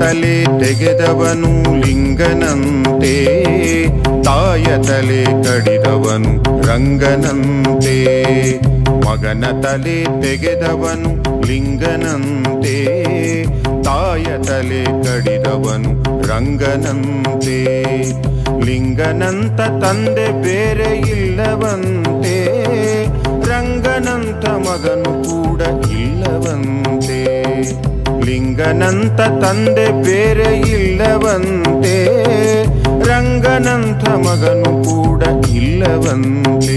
ತಲೆ ತೆಗೆದವನು ಲಿಂಗನಂತೆ ತಾಯ ತಲೆ ಕಡಿದವನು ರಂಗನಂತೆ ಮಗನ ತಲೆ ತೆಗೆದವನು ಲಿಂಗನಂತೆ ತಾಯ ತಲೆ ಕಡಿದವನು ರಂಗನಂತೆ ಲಿಂಗನಂತ ತಂದೆ ಬೇರೆ ಇಲ್ಲವಂತೆ ರಂಗನಂತ ಮಗನು ಕೂಡ ಇಲ್ಲವಂತೆ ಲಿಂಗನಂತ ತಂದೆ ಬೇರೆ ಇಲ್ಲವಂತೆ ರಂಗನಂತ ಮಗನು ಕೂಡ ಇಲ್ಲವಂತೆ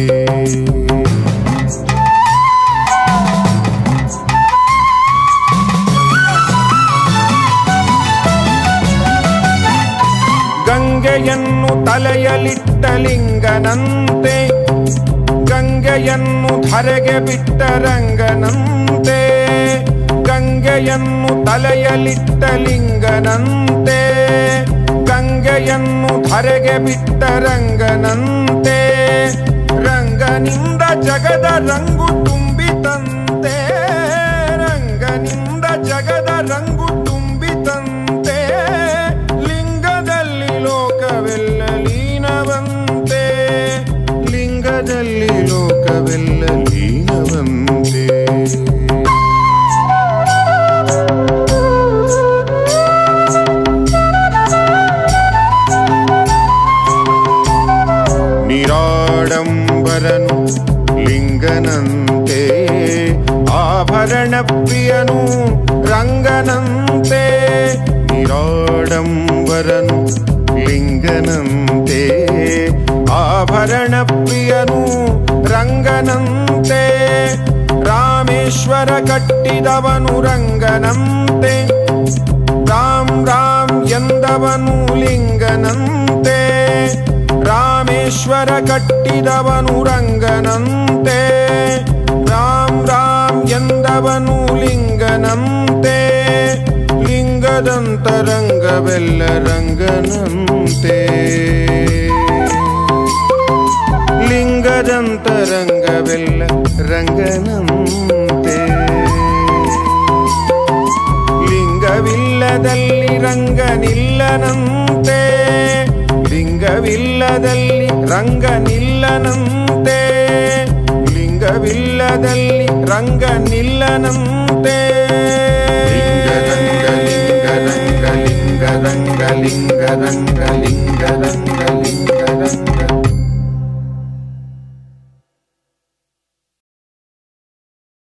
ಗಂಗೆಯನ್ನು ತಲೆಯಲಿಟ್ಟ ಲಿಂಗನಂತೆ ಗಂಗೆಯನ್ನು ಧರೆಗೆ ಬಿಟ್ಟ ರಂಗನಂತೆ ಗಂಗೆಯನ್ನು ತಲೆಯಲಿಟ್ಟ ಲಿಂಗನಂತೆ ಗಂಗೆಯನ್ನು ಧರೆಗೆ ಬಿಟ್ಟ ರಂಗನಂತೆ ರಂಗನಿಂದ ಜಗದ ರಂಗು ತುಂಬಿತಂತೆ ರಂಗನಿಂದ ಜಗದ ರಂಗು ತುಂಬಿತಂತೆ ಲಿಂಗದಲ್ಲಿ ಲೋಕವೆಲ್ಲ ಲೀನವಂತೆ ಲಿಂಗದಲ್ಲಿ ಲೋಕವೆಲ್ಲ ಲೀನವಂತೆ ನಿರಾಡಂಬರನು ಲಿಂಗನಂತೆ ಆಭರಣ ಪ್ರಿಯನು ರಂಗನಂತೆ ನಿರಾಡಂಬರನು ಲಿಂಗನಂತೆ ಆಭರಣ ಪ್ರಿಯನು ರಂಗನಂತೆ ರಾಮೇಶ್ವರ ಕಟ್ಟಿದವನು ರಂಗನಂತೆ ರಾಮ್ ರಾಮ್ ಎಂದವನು ಲಿಂಗನಂತೆ ರಾಮೇಶ್ವರ ಕಟ್ಟಿದವನು ರಂಗನಂತೆ ರಾಮ್ ರಾಮ್ ಎಂದವನು ಲಿಂಗನಂತೆ ಲಿಂಗದಂತ ರಂಗವೆಲ್ಲ ರಂಗನಂತೆ ಲಿಂಗದಂತ ರಂಗವೆಲ್ಲ ರಂಗನಂತೆ ಲಿಂಗವಿಲ್ಲದಲ್ಲಿ ರಂಗನಿಲ್ಲನಂತೆ ಲಿಂಗವಿಲ್ಲದಲ್ಲಿ ರಂಗನಿಲ್ಲನಂತೆ ಲಿಂಗವಿಲ್ಲದಲ್ಲಿ ರಂಗನಿಲ್ಲನಂತೆ ಲಿಂಗ ರಂಗ ಲಿಂಗ ರಂಗ ಲಿಂಗ ರಂಗ ಲಿಂಗ ರಂಗ ಲಿಂಗ ರಂಗ ಲಿಂಗ